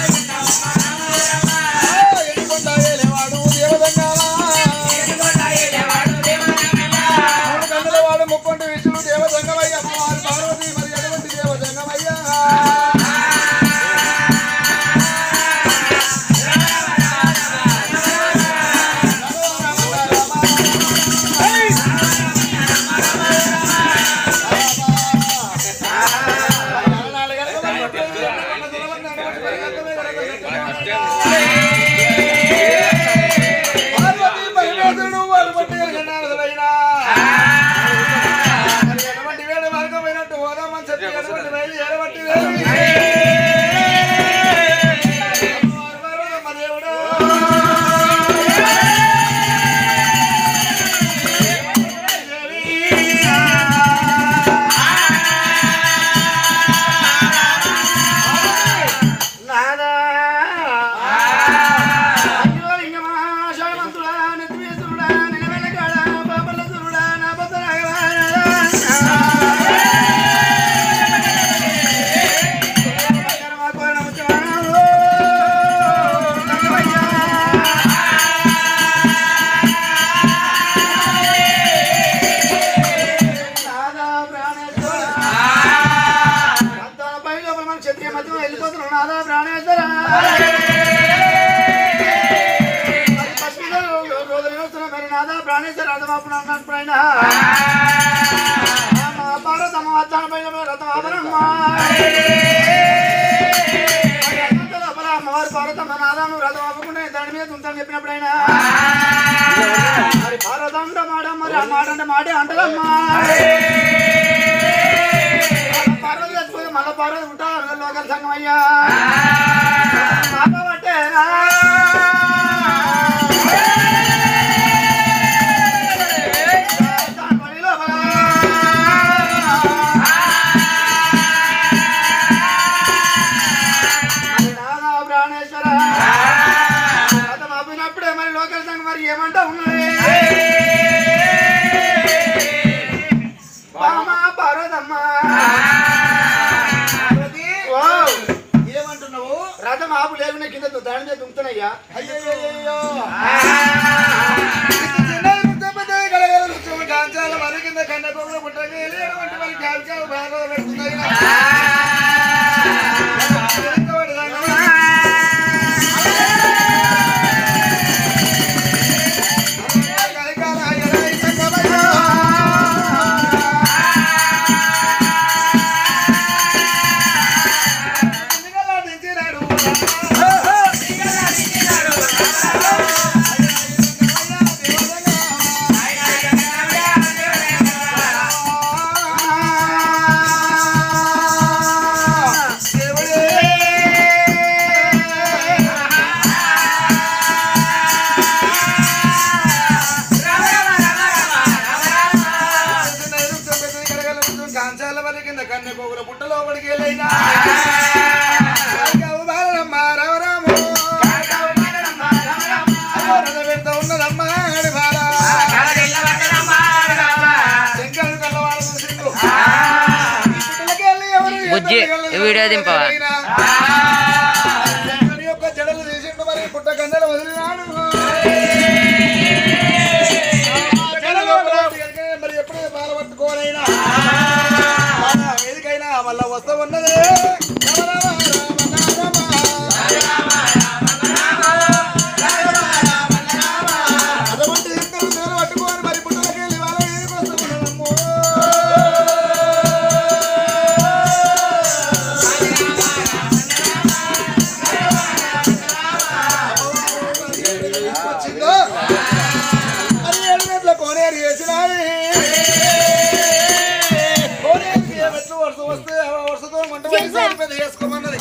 ఎన్నుకొండ ఏలేవాడు దేవదంగాలా మూడు కన్నుల వాడు ముక్కొంటి విష్ణుడు దేవదంగమయ్య అమ్మవారి పార్వతి మరి ఎటువంటి దేవదంగమయ్య పార్వతీ పరమేశ్వరుడు వారు పట్టి గణనాథులైనా. మరి ఎటువంటి వేడి మార్గమైనట్టు ఓదామని చెప్పి ఎటువంటి వేడి ఎడబట్టి వేడి. అమ్మవారు పార్వతమ్మ దేవుడు. నాదా అంజలింగమా శరణంతుడా నెత్తివేసుడా నిలవెలగాడా బాబలసురుడా నా క్షత్రియ మధ్య వెళ్ళిపోతున్నాడు నాదా ప్రాణేశ్వర మరి పసిపిల్ల రోజులు వస్తున్నా మరి నాదా ప్రాణేశ్వర రథమాపుడు అన్నప్పుడు ఆయన భారతమ్మ వచ్చాను పైన రథం ఆభరణమ్మ అమ్మవారి భారతమ్మ నాదాను రథం ఆపకుండా దాని మీద ఉంటాను చెప్పినప్పుడు ఆయన మరి భారతంట మాట మరి ఆ మాట అంటే మాటే అంటదమ్మా పార్వతి చచ్చిపోతే మళ్ళా పార్వతి ఉంటారు లోకల్ సంఘం అయ్యా కాబట్టి ప్రాణేశ్వర అప్పుడే మరి లోకల్ సంఘం మరి ఏమంటా ఉన్నది బామా పార్వతమ్మ ఓ, ఏమంటున్నావు రథం ఆపు లేకుండా కింద దు- దాని మీద దుంకుతున్నాయ్యా అయ్యయ్యో కాంచాల మరి కింద కన్నె పోగుల పుట్ట లోపలికి వెళ్ళైనా బాలమ్మ రామరాము అయ్యో రథ పెడతా ఉన్నదమ్మా ఆడి బాల శంకరుడు కల్లవాడు చూసిండు. ఈ పుట్టలకెళ్ళి ఎవరు బుజ్జి, ఎద్దరు ఈ వీడియో దింపవా? శంకరుని యొక్క జడలు తీసిండు మరి పుట్ట కందలు వదిలినాడు జడలు లోపలికి మరి ఎప్పుడే బాల పట్టుకోనైనా వేదికైనా మళ్ళా వస్తూ ఉన్నదే రామ రామ రామ రామ అటువంటి శంకరుడు జడలు పట్టుకోని మరి పుట్టలకెళ్ళి వాళ్ళ వేదిక వస్తూ వచ్చిందో అది ఏడు గంటల కోనేరు చేసినాయి కోనేరుకి ఏ మెట్లు వరుస వస్తే ఆ వరుసతో మంట వేసి పెద్ద చేసుకోమన్నది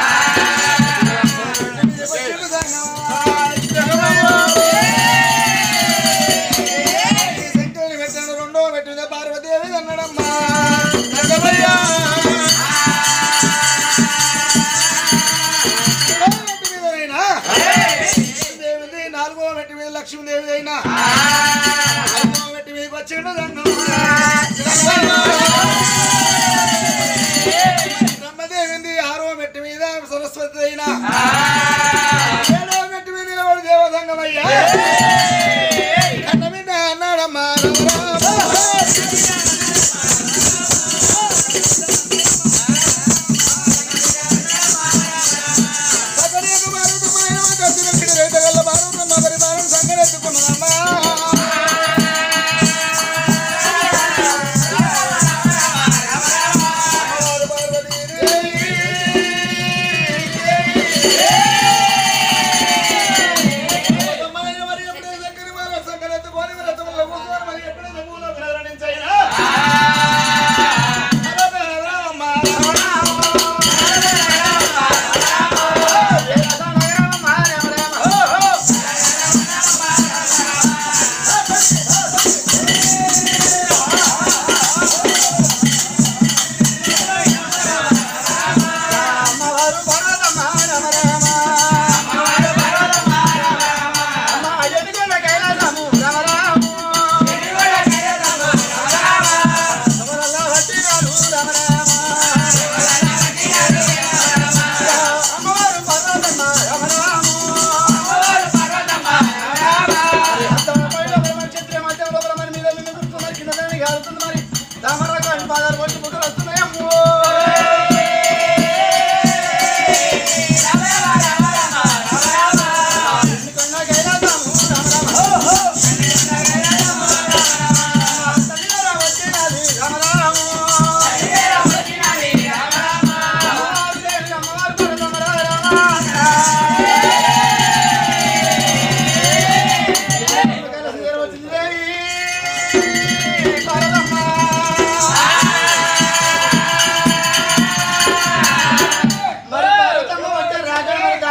ఈ శంకరుని పెట్టిన రెండో పెట్టిన పార్వతీదేవి అన్నాడమ్మా రంగమయ్య. రెండో మెట్టు మీదనైనా దేవిది నాలుగో మెట్టు మీద లక్ష్మీదేవి అయినా ఐదో మెట్టు మీదకి వచ్చిండు బ్రహ్మదేవింది ఆరో మెట్టు మీద సరస్వతి అయినా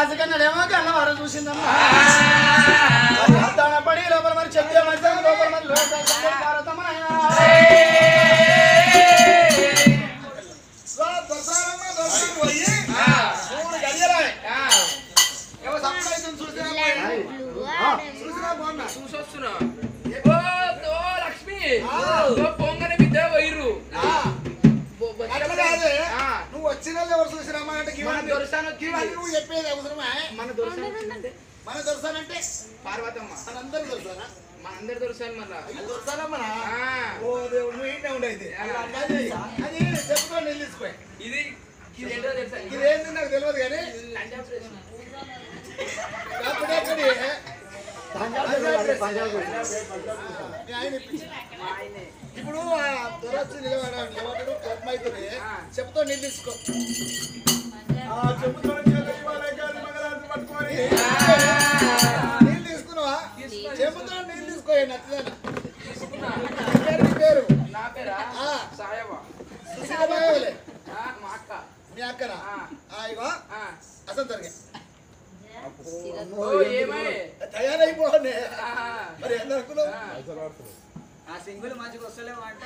రాజకన్నాడేమో కన్నవారు చూసిందమ్మా అద్దాన పడి లోపల మరి చెప్తే మంచి లోపల మరి లోపల భారతమ్మనైనా రా, దొరసారమ్మ, దొరసారం పోయి, మూడు గడియలాయ్. ఏవో సప్పుడు అవుతుంది చూసినా పోయి. చూసినా బాగున్నా. చూసొస్తున్నా ఓ ఓ లక్ష్మి ఓ పొంగని బిడ్డ పోయిర్రు ఆ, బొ- బొ- అట్లా కాదే. ఆ. నువ్వు వచ్చిన వాళ్ళు ఎవరు చూసినామా అంటే మన ఇవన్నీ- దొరసాని వచ్చింది. ఇవన్నీ నువ్వు చెప్పేది అవసరమా మన దొరసాని వచ్చిందంటే మన దొరసానంటే పార్వతమ్మ మనందరూ దొరసానా మన అందరి దొరసాని మళ్ళా ఇది దొరసానమ్మనా ఆ. ఓ దేవుడు నువ్వు ఇంటే ఉండేది ఆ. అది అది చెప్పుకో నిలిచిపోయి ఇది ఇది ఏంటో తెలుసా ఇదేంది నాకు తెలియదు కానీ లంచ్ ఆపరేషన్. అప్పుడెక్కడి ఆయన ఇప్పించాడు. మా ఆయనే. ఇప్పుడు ఆ దొరొచ్చి నిలబడాడు నిలబడడు కోపం అవుతుంది ఆ. చెప్తో నిలిచుకో నీళ్ళు తీసుకున్నావా చెబుతా నీళ్ళు తీసుకో నచ్చదని తీసుకున్నా. పేరు నీ పేరు నా పేరా ఆ. సాయవా సుశీల బాగోలే ఆ, మా అక్క మీ అక్కనా ఆ. ఆ, ఇగో ఆ. అసలు జరిగే ఓ ఏమై తయారైపోనే ఆ. మరి ఎంత అనుకున్నావు ఆ. ఆ సింగులు మంచిగా వస్తలేవు అంట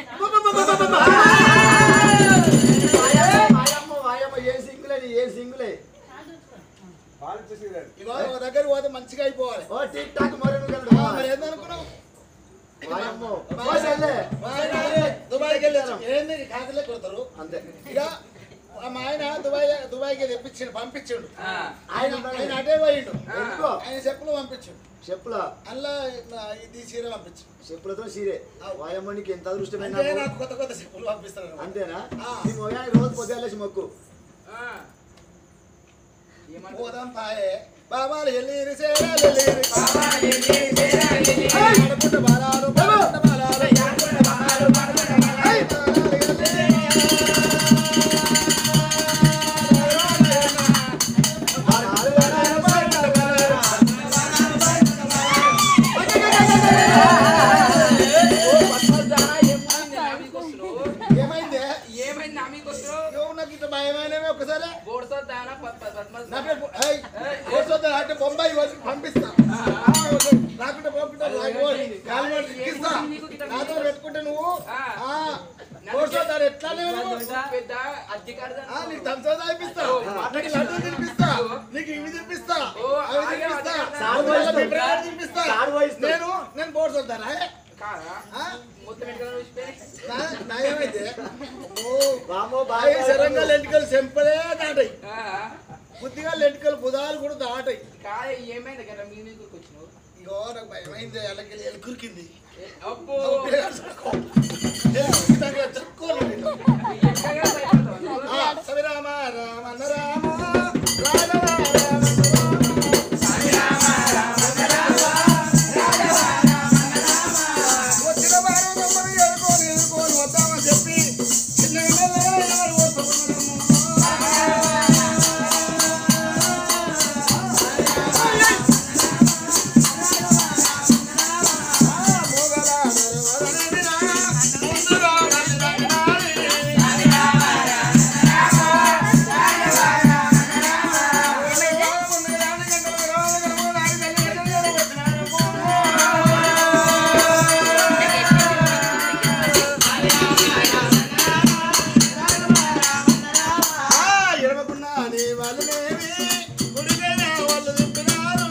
వాయమ్మ వాయమ్మ ఏ సింగులే ఏ సింగులే ఇగో ఒక దగ్గర పోతే మంచిగా అయిపోవాలి ఓ టిక్ టాక్ మరి నువ్వు ఆ, వెళ్ళడు. మరి ఎంత అనుకున్నావు వాయమ్మ ఓ చెల్లె. దుబాయ్కి వెళ్ళొచ్చు ఏంది కాకలే కొడతారు అంతే ఇక మా ఆయన దుబాయ్ దుబాయ్కి తెప్పించిండు పంపించిండు ఆ. ఆయన ఆయన అటే పోయిండు ఎందుకో ఆయన చెప్పులు పంపించిండు చెప్పుల అందులో ఇది చీర పంపించు చెప్పులతో సీరే వాయమ్మ నీకు ఎంత అదృష్టమైన అంటే నాకు కొత్త కొత్త చెప్పులు పంపిస్తాను అంతేనా ఆ. నీ మొగానికి రోజు పొద్దులేసి మొక్కు ఆ. ఏమంటావు? పోదాం పాయే బాబాలు ఎల్లిరి సేరాలు ఎల్లిరి ఏయ్! ఆడుకుంటూ బాలాలు బాడుకుంటూ బాలాలు ఐ బాలాలు ఎల్లిరి. పద్మజానా, ఏమైంది నా మీదకి వస్తున్నావు? ఏమైంది ఏమైంది నా మీదకి వస్తున్నావు? నువ్వు నాకు ఇట్లా భయమైనవి ఒకసారి బోర్సో దానా ప- ప- పద్మజానా. నా పేరు ఏయ్, కూర్చోద్దా అంటే బొంబాయి వచ్చి పంపిస్తా రాకుంటే పంపిస్తా కాలు ఎక్కిస్తా నాతో పెట్టుకుంటే నువ్వు ఆ, కూర్చోద్దారు ఎట్లా లేవు పెద్ద అధికారి ఆ, నీకు తంచా తాగిపిస్తా నీకు లడ్డు తినిపిస్తా నీకు ఇవి తినిపిస్తా అవి తినిపిస్తా సాగు మళ్ళీ పోయిస్తాం. బిబ్రగాడు తినిపిస్తా సాగు పోయిస్తాం. నేను నేను బోర్డు చూద్దానా కాదా ఆ? మొత్తం ఎక్కడ చూసిపోయి నా- నా ఏమైతే ఓ బామో బాగా బాగా శరంగా లెంటికలు చెంపలే దాటాయి ఆ, బుద్ధిగా లెంటికలు బుధాలు కూడా దాటాయి కాదే ఏమైంది కదా మీ మీదకి వచ్చినావు ఇగో నాకు భయమైంది ఎల్లకెళ్ళి ఎలుకురికింది ఏ, అబ్బో చెప్పుకోలేదు నేను. ఎక్కగా భయపడతావా నువ్వు? ఆ, సవి రామ రామన్న రామ రామ రామ వచ్చిన వారు మమ్మల్ని ఎదుర్కొని ఎదుర్కొని వద్దామని చెప్పి చిన్నగా మెల్లగా ఎవరు ఎడమకున్నా నీ వాళ్ళనేమి గుడికైనా వాళ్ళు తిప్పినారు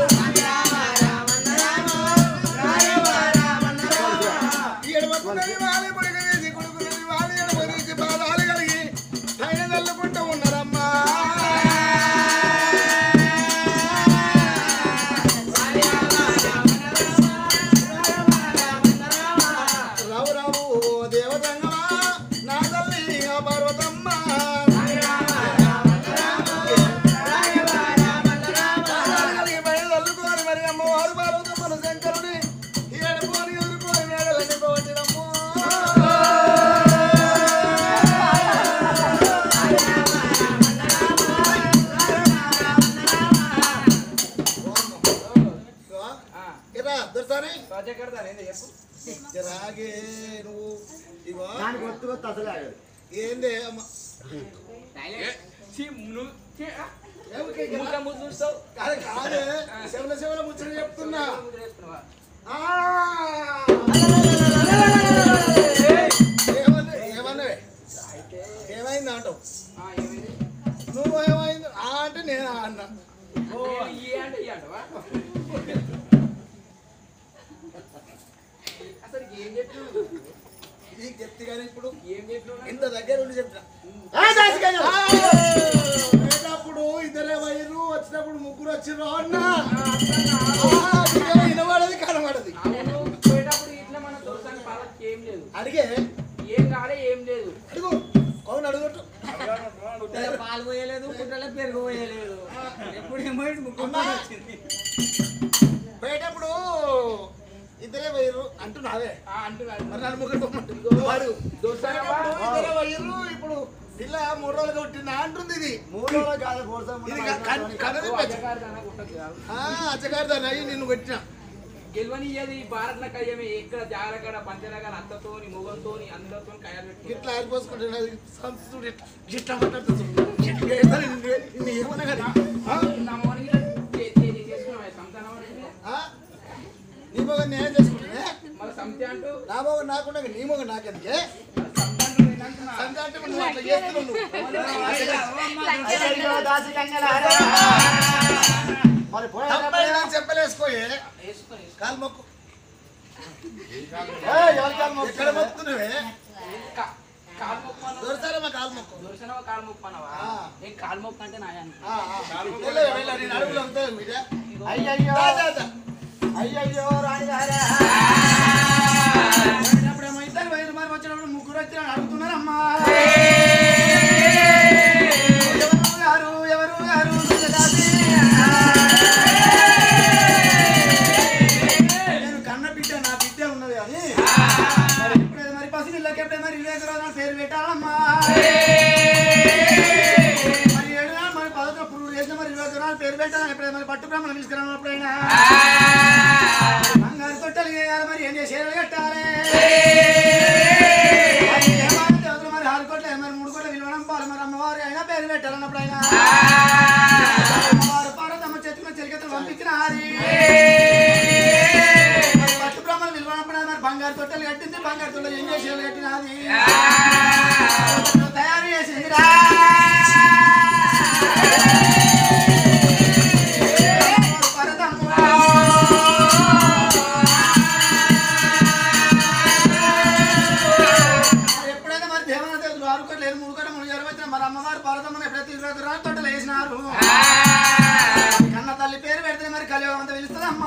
ఎడమకున్నది వాలి పొడిగ వేసి కొడుకున్నది వాలి ఎడమ తీసి పాదాలు కలిగి ఆయన తల్లుకుంటూ ఉన్నారమ్మా రావు రావు ఓ దేవతంగమా నా తల్లి ఆ పర్వతమ్మ పాదాలు పైన తల్లుకోని మరి అమ్మవారు పార్వతమ్మను శంకరుని ఈ ఎడుకోని ఎదుర్కొని మేడలని పోవచ్చినమ్మో ఆ, ఇరా దొరసాని సహజ కడతాను ఏంది చెప్పు రాగే నువ్వు ఇగో దానికి కొత్త కొత్త అసలే ఆగదు ఏందే అమ్మ ఏ, ఛీ, నువ్వు ఛీ, ఆ, ఎవరికి ఇక్కడ? ముద్ద ముద్దు చూస్తావు కాదు కాదే శివల శివల ముచ్చట చెప్తున్నా ముద్దు చెప్తున్నావా? ఆ! ఏమన్నా ఏమన్నావే ఏమైంది అంటావు ఆ, ఏమైంది? నువ్వు ఏమైంది ఆ అంటే నేను ఆ అన్నా ఓ, ఈ అంటే ఈ అంటవా? అసలు ఏం చెప్పినావు నీకు చెప్తే కానీ ఇప్పుడు ఏం చెప్పినావు నాకు? ఇంత దగ్గర ఉండి చెప్తా ఆ, దాసికన్య. పోయేటప్పుడు ఇద్దరే వైరు వచ్చినప్పుడు ముగ్గురు వచ్చిర్రు అన్న ఆ, అట్లనా? వినబడది కనబడది అవును, పోయేటప్పుడు ఇట్లా మన దోస్తానికి పాలకి ఏం లేదు అడిగే ఏం కాలే ఏం లేదు అడుగు అవును అడుగుట్టు పాలు పోయలేదు పుట్టలో పెరుగు పోయలేదు ఎప్పుడు ఏమో ముగ్గురు అమ్మా. వచ్చింది పోయేటప్పుడు ఇద్దరే వైరు అంటున్నావే ఆ, అంటున్నాడు మరి నన్ను ముగ్గురు పొమ్మంటుంది వాడు దోస్తానమ్మా? ఇద్దరే వైరు ఇప్పుడు పిల్ల మూడు రోజులుగా పుట్టిందా అంటుంది ఇది మూడో రోజు కాదు, ఫోర్త్ రోజు ఇది ముందు కన్- మాట్లాడుకోవాలి. కనది ఓ, పెద్ద అజగారిదానా కొట్టకు కాదు. అచ్చగారిదాన్ని అయ్యి నిన్ను కొట్టిన గెలవనియ్యది భారత్ల కయ్యమే ఎక్కడ జాగ్రత్త పంచరగడ అత్తతోని మొగంతోని అందరితో కయ్యాలు పెట్టుకుంటారు ఇట్లా ఆరిపోసుకుంటున్నది సంస్కృతి ఇట్లా మాట్లాడుతుంది ఇట్లా చేస్తాను నిన్ను- నిన్ను ఏమన్నా కానీ ఆ? నా మోనికి ఇట్లా చే- చే- చే- చేసుకున్నావా? సంతానం అంటే? ఆ? నీ మొగ నేను చేసుకుంటున్నా మరి సంతే అంటూ నా మొగ నాకుండా నీ మొగ నాకెందుకే మరి సంతే అంటూ నేను అంటున్నా. సంధ్య అంటే నువ్వు అట్లా చేస్తున్నావు నువ్వు అయ్యయ్యో, దాసికన్యలారా. మరి తప్పై పోయేటప్పుడు నాకు చెప్పలేసుకోయే వేసుకో, వేసుకో. కాలు మొక్కు ఏయ్, ఎవరికి కాదు మొక్కు? ఎక్కడ మొక్కుతున్నావే కా- కాలు మొక్కమన్నావా? దొరసారా మా కాలు మొక్కు దొరికినావా కాలు మొక్కమన్నావా? ఆ. నేను కాలు మొక్క అంటే నాయాన్ని ఆ, ఆ. వెళ్ళు, వెళ్ళు, నేను అడుగులు అంతా మీదే. అయ్యయ్యో దా, దా, దా. అయ్యయ్యో రాణిగారా అప్పుడేమో ఇద్దరు వైరు మరి వచ్చినప్పుడు ముగ్గురు వచ్చి నన్ను అడుగుతున్నారమ్మా ఎవరు గారు ఎవరు గారు సుజాతాది? నేను కన్న బిడ్డ నా బిడ్డ ఉన్నది కానీ మరి ఎప్పుడైతే మరి పసిపిల్లకి ఎప్పుడైతే మరి ఇరవై ఐదు రోజుల పేరు పెట్టాలమ్మా మరి ఏడు నాడు మరి పదకొండు పురుగు చేసిన మరి ఇరవై ఐదు రోజులు పేరు పెట్టాలి ఎప్పుడైతే మరి పట్టు బ్రహ్మణ తీసుకురాను ఎప్పుడైనా బంగారు తొట్టెలు వేయాలి మరి ఏం చేసి కట్టాలి మరి ఏమాత్రం దేవతలు మరి ఆరు కోట్ల మరి మూడు కోట్ల విలువడం పాలు మరి అమ్మవారి అయినా పేరు పెట్టాలన్నప్పుడు అయినా అమ్మవారు పార్వతమ్మ చేతి మీద చెలికత్తలు పంపించిన హారి మరి పట్టు బ్రహ్మలు విలువనప్పుడు మరి బంగారు తొట్టెలు కట్టింది బంగారు తొట్టెలు ఏం చేసి కట్టినది తయారు చేసిందిరా ఎప్పుడైతే మరి దేవన దేవుడు ఆరు కోట్లు ఏడు మూడు కోట్లు మూడు ఇరవై వచ్చిన మరి అమ్మవారు పార్వతమ్మని ఎప్పుడైతే ఇరవై ఐదు రాళ్ళు తొట్టలు వేసినారు కన్న తల్లి పేరు పెడితే మరి కలియుగం అంతా పిలుస్తుందమ్మా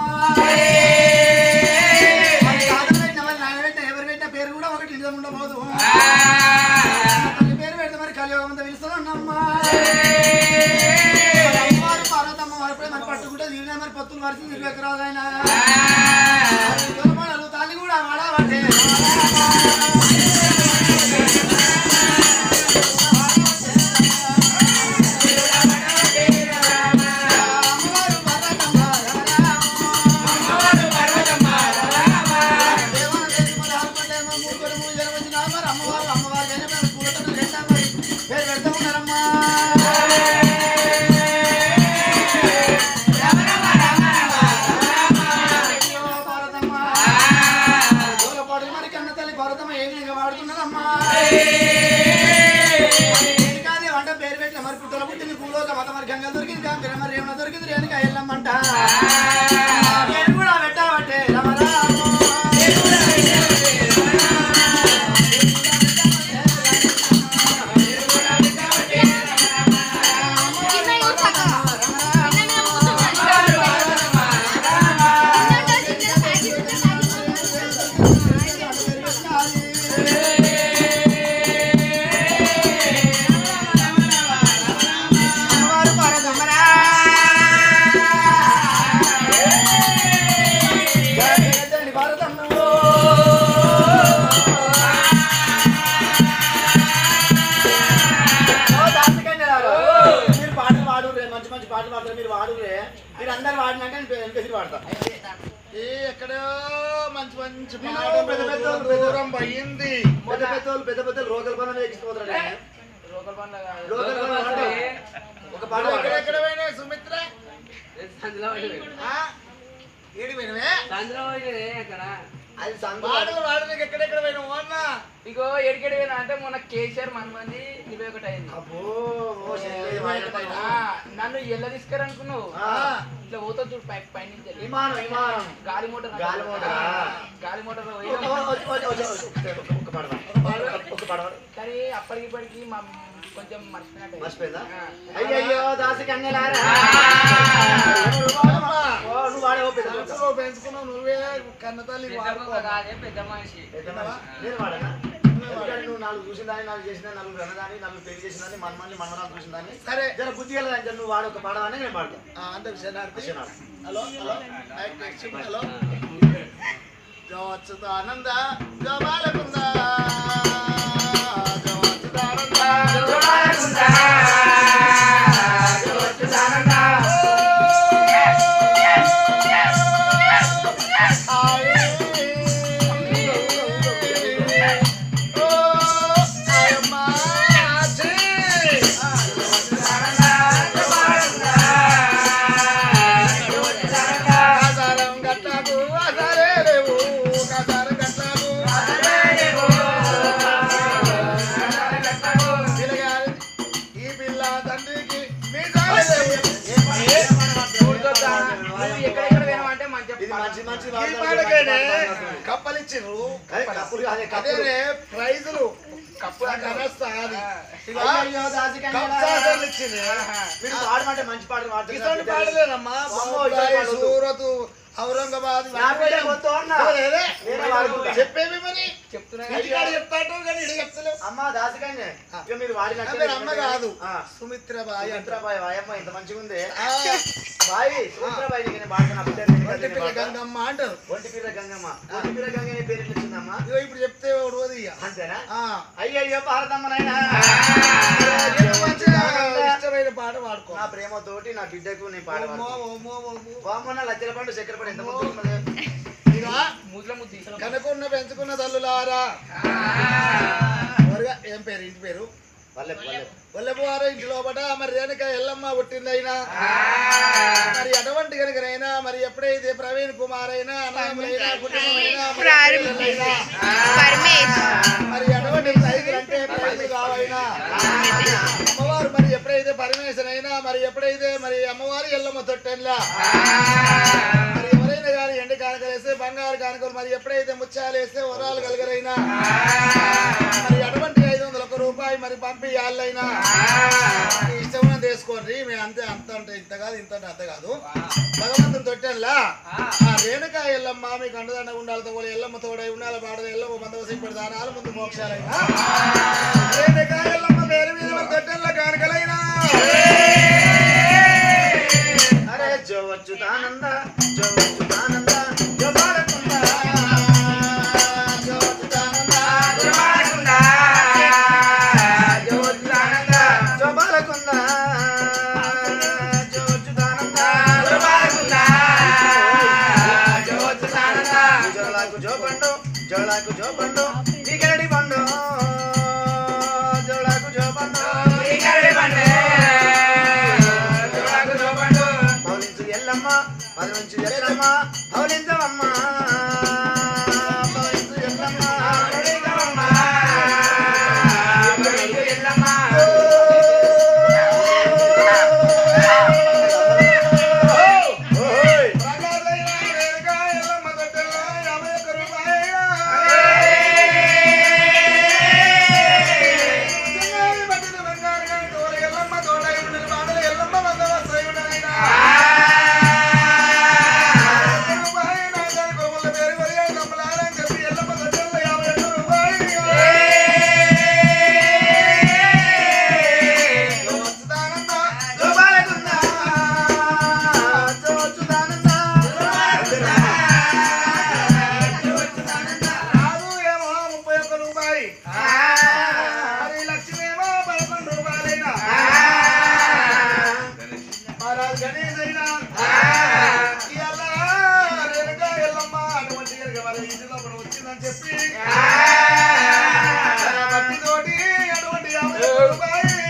మరి తాతలు పెట్టిన మరి నాయన పెట్టిన ఎవరు పెట్టిన పేరు కూడా ఒకటి నిజం ఉండబోదు కన్న తల్లి పేరు పెడితే మరి కలియుగం అంతా పిలుస్తుందమ్మా మరి అమ్మవారు పార్వతమ్మ వారు ఎప్పుడైతే మరి పట్టుకుంటే తీరినా మరి పొత్తులు వరిసి ఇరవై ఎకరాలు అయినా తల్లి కూడా వాడబట్టే అమ్మవారు పార్వతమ్మ దేవాలయం చేసి మరి ఆడుకుంటే మరి మూడు కోట్లు మూడు జనం వచ్చినా మరి అమ్మవారు అమ్మవారు అయినా మరి పూలతోటి పెట్టా మరి పేరు పెడతా ఉన్నారమ్మా అయ్యో భారతమ్మ. గోలపాడులు మరి కన్న తల్లి భారతమ్మ ఏ విధంగా వాడుతున్నదమ్మా ఏంటి కాదు వంట పేరు పెట్టిన మరి పుట్టల పుట్టింది భూలోక మత మరి గంగ దొరికింది గంగ మరి రేవణ దొరికింది రేణుక ఎల్లమ్మంట పేరు కూడా పెట్టావట్టే రమరామ. అమ్మవారు భారతమ్మరా. జగదండి భారతమ్మ. ఓ దాసికన్యలారా. మీరు పాటలు పాడురే మంచి మంచి పాటలు పాడతారు మీరు వాడురే మీరు అందరు వాడినాక నేను వెనకేసి పాడతా ఏ ఎక్కడో మంచి మంచి వీళ్ళు పాటలు పెద్ద పెద్ద వాళ్ళు. దూరం పోయింది పెద్ద పెద్ద వాళ్ళు పెద్ద పెద్ద రోగల పనులు ఎక్కిపోతారు లోకల్ బండ్ల కాదు. లోకల్ లోకల్ బండ్ల బస్సులే. ఒక పాట నువ్వు పాడు. ఎక్కడెక్కడ పోయినావు సుమిత్ర సందులో పడ్డది. ఆ? ఏడికి పోయినవే సందులో పడ్డది అక్కడ అది సందు వాడు వాడు నీకు ఎక్కడెక్కడ పోయినావు అన్న ఇగో ఎడికెడి పోయినా అంటే మొన్న కేసీఆర్ మన మంది ఇరవై ఒకటి అయింది అబ్బో ఓ చెల్లి, వాయిదా ఆ, నన్ను ఎల్ల తీసుకురనుకున్నావు ఆ. ఇట్లా పోతా చూడు పై పైనుంచి వెళ్ళి. విమానం విమానం గాలి మోటార్ గాలి మోటార్. ఆ, గాలి మోటార్ ఒక- పోయినా ఒక- ఒక- ఒక- ఒక- ఒక పాట పాడు. ఒక- ఒక పాట పాడు. కానీ అప్పటికి ఇప్పటికి మా కొంచెం మర్చిపోయినట్టు మర్చిపోయిందా ఆ. అయ్యయ్యో దాసి కన్యలారా అమ్మా, ఓ, నువ్వు వాడే ఓ పెద్ద కొడుకు. కడుపులో పెంచుకున్నావు నువ్వే కన్న తల్లి పెద్ద వాడుకో కుక్క కాదే పెద్ద మనిషి పెద్ద మనిషి. నేను వాడనా ఎందుకంటే నువ్వు నాలుగు చూసిందాన్ని నాలుగు చేసిన నలుగురు అన్నదాన్ని నలుగురు పెళ్లి చేసిందని మనమల్ని మనమరాలు చూసిందాన్ని సరే జర బుద్ధి వెళ్ళదని నువ్వు వాడు ఒక పాడవని నేను పాడతాను ఆ, అంటే విషయాన్ని విషయనాడు. Hello hello mike test hello జో అచ్యుతానంద జో బాలకుంద జో అచ్యుతానంద ఓ ఆయమ్మా చే కాసారం గట్లకు అసలే లేవు కాసారం గట్లకు పిల్లగాలి ఈ పిల్ల తండ్రికి మీసాలే లేవు. చూడుకొద్దా? నువ్వు ఎక్కడెక్కడ పోయినావు అంటే మంచిగా ఇది మంచి మంచి ఈ వాడతాడు, పాటకేనే మంచి పాట పాడతాడు. కప్పలిచ్చిర్రు అదే కప్పులు కాదే కప్పులు అదేనే ప్రైజులు కప్పు నాకు అనస్తా అది ఇదిగో, అయ్యయ్యో దాసి కన్యలారా. కప్సాసర్లు ఇచ్చింది మీరు పాడమంటే మంచి పాటలు పాడుతున్నారు. ఇటువంటి పాటలేనమ్మా అమ్మో, బొంబాయి, ఇటువంటి పాటలు. సూరత్ ఔరంగాబాద్ నా పేరే మొత్తం అన్నా. లేదే? వేరే వాడుకుంటా. చెప్పేవి మరి చెప్తున్నా ఇంటికాడ చెప్తాంటావు కానీ ఇడ చెప్తలేవు అమ్మ దాసికన్య ఇక మీరు నా వాడినట్టే పేరు అమ్మ కాదు ఆ. సుమిత్రబాయి అంటారు సుమిత్రాబాయి వాయమ్మ ఇంత మంచిగా ఉంది ఆ, బాయి సుమిత్రాబాయి నీకు నేను పాడుతున్నా బిడ్డ నేను ఒంటి నేను పిల్ల పాడతా. గంగమ్మ అంటారు ఒంటి పిల్ల గంగమ్మ ఒంటి పిల్ల గంగ నీ పేరు ఎట్లా వచ్చిందమ్మా ఇదిగో ఇప్పుడు చెప్తే ఓడి ఇక అంతేనా ఆ. అయ్యయ్యో భారతమ్మనైనా నీకు మంచిగా ఇష్టమైన పాట పాడుకో నా ప్రేమతోటి నా బిడ్డకు నేను పాట ఓమో, ఓమో, ఓమో. బామ్మన్న లచ్చల పండు చక్కెర పండు ఎంత ముద్దు ఉన్నది. ఇదిగో, ముద్దుల ముద్దు కనుకున్న పెంచుకున్న తల్లులారా ఎవరుగా ఏం పేరు ఇంటి పేరు పల్లె పల్లె వల్లభవారు ఇంటి లోపట మరి రేణుక ఎల్లమ్మ పుట్టిందైనా మరి అటువంటి కనుకనైనా మరి ఎప్పుడైతే ప్రవీణ్ కుమార్ అయినా అన్నదమ్ములైనా కుటుంబమైనా మరి పిల్లలైనా, మరి అటువంటి రైతులు అంటే రైతులు కావైనా అమ్మవారు మరి ఎప్పుడైతే పరమేశ్వర అయినా మరి ఎప్పుడైతే మరి అమ్మవారు ఎల్లమ్మ తొట్టెన్లా మరి ఎవరైనా కానీ ఎండి కానుకలు వేస్తే బంగారు కానుకలు మరి ఎప్పుడైతే ముత్యాలు వేస్తే వరాలు కలగరైనా మరి అటువంటి ఐదు వందల ఒక్క రూపాయి మరి పంపి వాళ్ళైనా ఇష్టమైన తీసుకోండి మేము అంతే అంత అంటే ఇంత కాదు ఇంత అంటే అంత కాదు భగవంతుని తొట్టెల్లా ఆ రేణుక ఎల్లమ్మ మీకు అండదండ ఉండాలతో కూడా ఎల్లమ్మ తోడై ఉండాలి పాడదు ఎల్లమ్మ బందవసి దానాలు ముందు మోక్షాలైనా రేణుక ఎల్లమ్మ పేరు మీద మన తొట్టెల్ల కానుకలైనా అరే జో వచ్చుతానంద జో వచ్చుతానంద జో బాలకుంద జో వచ్చుతానంద జో బాలకుంద జో వచ్చుతానంద జో బాలకుంద జో వచ్చుతానంద జో బాలకుంద జో వచ్చుతానంద జోలాకు జో పండు జోలాకు జో పండు దిగడి పండు జోలాకు జో పండు దిగడి పండు జోలాకు జో పండు పౌలించు ఎల్లమ్మ పదవించు ఎల్లమ్మ పౌలించవమ్మ పౌలించు ఎల్లమ్మ పౌలించవమ్మ పౌలించు ఎల్లమ్మ ఓయ్ బంగారులైనా రేణుక ఎల్లమ్మ తొట్టెల్ల యాభై ఒక్క రూపాయలు బంగారు బట్టలు బంగారుగా తోడ ఎల్లమ్మ తోడై ఉండని బాటలు ఎల్లమ్మ బందవస్తై ఉండనైనా. ఒక్క రూపాయి నా దాని కొమ్మల పేరు కొరియాడు నమ్మలారని చెప్పి ఎల్లమ్మ తొట్టెల్లో యాభై ఒక్క రూపాయలు. వస్తానన్న జో బాలకుంద జో వచ్చుతానంద రాదు ఏమో ముప్పై ఒక్క రూపాయి మరి లక్ష్మి ఏమో పదకొండు రూపాయలైనా మహారాజ్ గణేష్ అయినా ఇవాళ రేణుక ఎల్లమ్మ అటువంటి కనుక మరి ఇంటి లోపల వచ్చిందని చెప్పి భక్తితోటి అటువంటి యాభై ఒక్క రూపాయి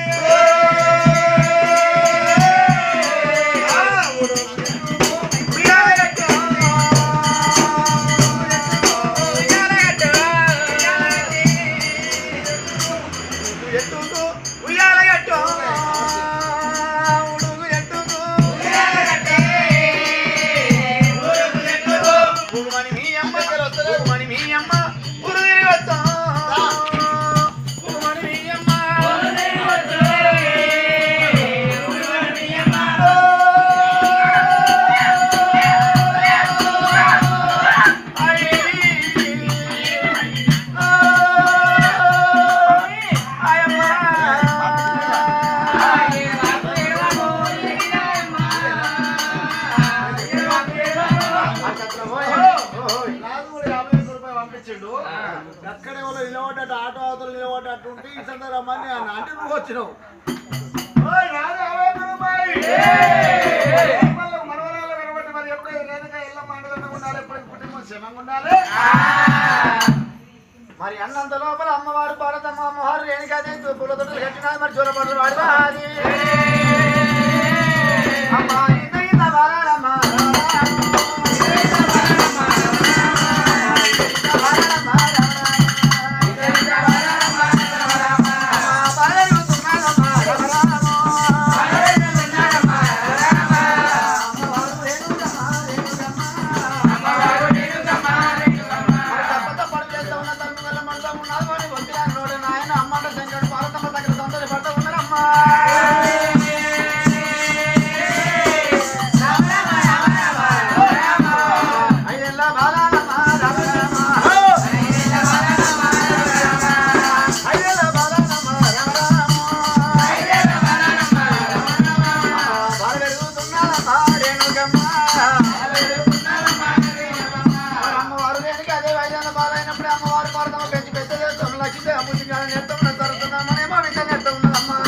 నిలబడ్డట్టు ఆటో అవతల నిలబడ్డట్టు ఉంటే ఈ సందర్భాన్ని అంటే నువ్వు వచ్చినావు ఓయ్ నాదే అవే గురుబాయ్. మనవరాలు మనవరాలు కనబట్టి మరి ఎప్పుడైతే రేణుక ఎల్లమ్మ అండదండగా ఉండాలి ఎప్పుడు కుటుంబం క్షేమంగా ఉండాలి మరి అన్నంత లోపల అమ్మవారు భారతమ్మ అమ్మవారు రేణుకాదేవి పూలతోటలు కట్టినారు మరి జోలపాటలు వాడివాది అమ్మ ఇంత ఇంత బాలమ్మ అమ్మవారు దేనికి అదే వైద్యాన్ని బాలైనప్పుడు అమ్మవారు భారతమ్మ పెంచి పెద్ద చేస్తాం లక్ష్మీ అమ్ముడి నేర్తం జరుగుతున్నామనేమో ఇంకా నేర్తం ఉన్నదమ్మా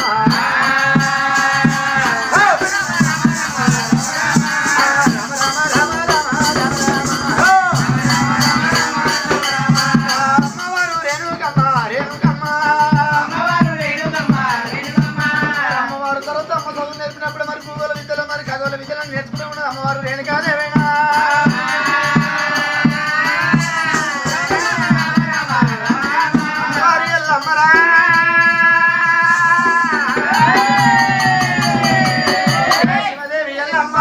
అమ్మవారు రేణుకమ్మ రేణుకమ్మ అమ్మవారు తర్వాత అమ్మ చదువు నేర్పినప్పుడు మరి భూగోళ విద్యలో మరి ఖగోళ విద్యలను నేర్చుకునే ఉన్నది అమ్మవారు రేణుకాదేవైనా అమ్మవారు ఎల్లమ్మరా శివదేవి ఎల్లమ్మ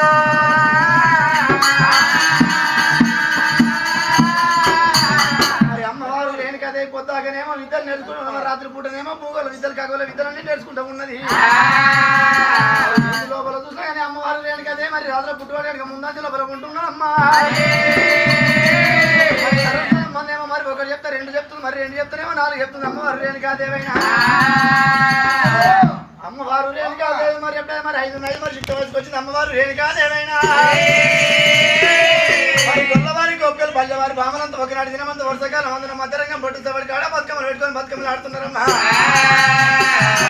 మరి అమ్మవారు రేణుకాదేవి పొద్దాకనేమో విద్యలు నేర్చుకుంటున్నాం మరి రాత్రి పూటనేమో భూగోళ విద్యలు ఖగోళ విద్యలన్నీ నేర్చుకుంటూ ఉన్నది ఇంటి లోపల చూసినా కానీ అమ్మవారు రేణుకాదేవి మరి రాత్రి పుట్టుకోవడానికి ముందంజ లోపల ఉంటున్నాడు అమ్మా మరి సరస్వతి మొన్నేమో మరి ఒకటి చెప్తా రెండు చెప్తుంది మరి రెండు చెప్తానేమో నాలుగు చెప్తుంది అమ్మవారు రేణుకాదేవైనా అమ్మవారు రేణుకాదేవి మరి ఎప్పుడైనా మరి ఐదు ఐదు మరి చిట్ట వయసుకు వచ్చింది అమ్మవారు రేణుకాదేవైనా మరి గొల్లవారి గొప్పలు పల్లెవారి బామలంతా ఒకనాడు దినమంతా వర్షకాలం అందరం మధ్యరంగం పట్టుతో కాడ బతుకమ్మలు పెట్టుకొని బతుకమ్మలు ఆడుతున్నారమ్మా